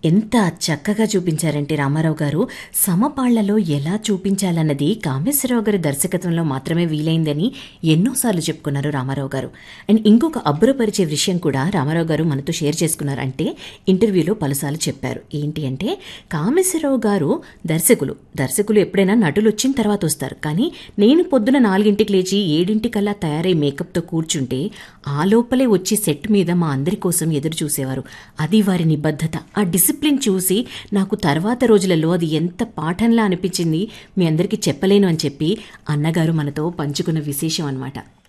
ఎంత చక్కగా చూపించారంటే రామారావు గారు సమపాళ్లలో ఎలా చూపించాలన్నది కామేశ్వరరావు గారి దర్శకత్వంలో మాత్రమే వీలైందని ఎన్నోసార్లు చెప్పుకున్నారు రామారావు గారు అండ్ ఇంకొక అబ్బురపరిచే విషయం కూడా రామారావు గారు మనతో షేర్ చేసుకున్నారు అంటే ఇంటర్వ్యూలో పలుసార్లు చెప్పారు ఏంటి అంటే కామేశ్వరరావు గారు దర్శకులు దర్శకులు ఎప్పుడైనా నటులు వచ్చిన తర్వాత వస్తారు కానీ నేను పొద్దున నాలుగింటికి లేచి ఏడింటికల్లా తయారై మేకప్తో కూర్చుంటే ఆ లోపలే వచ్చి సెట్ మీద మా అందరి కోసం ఎదురు చూసేవారు అది వారి నిబద్ధత ఆ డిసిప్లిన్ చూసి నాకు తర్వాత రోజులలో అది ఎంత పాఠంలా అనిపించింది మీ అందరికీ చెప్పలేను అని చెప్పి అన్నగారు మనతో పంచుకున్న విశేషం అన్నమాట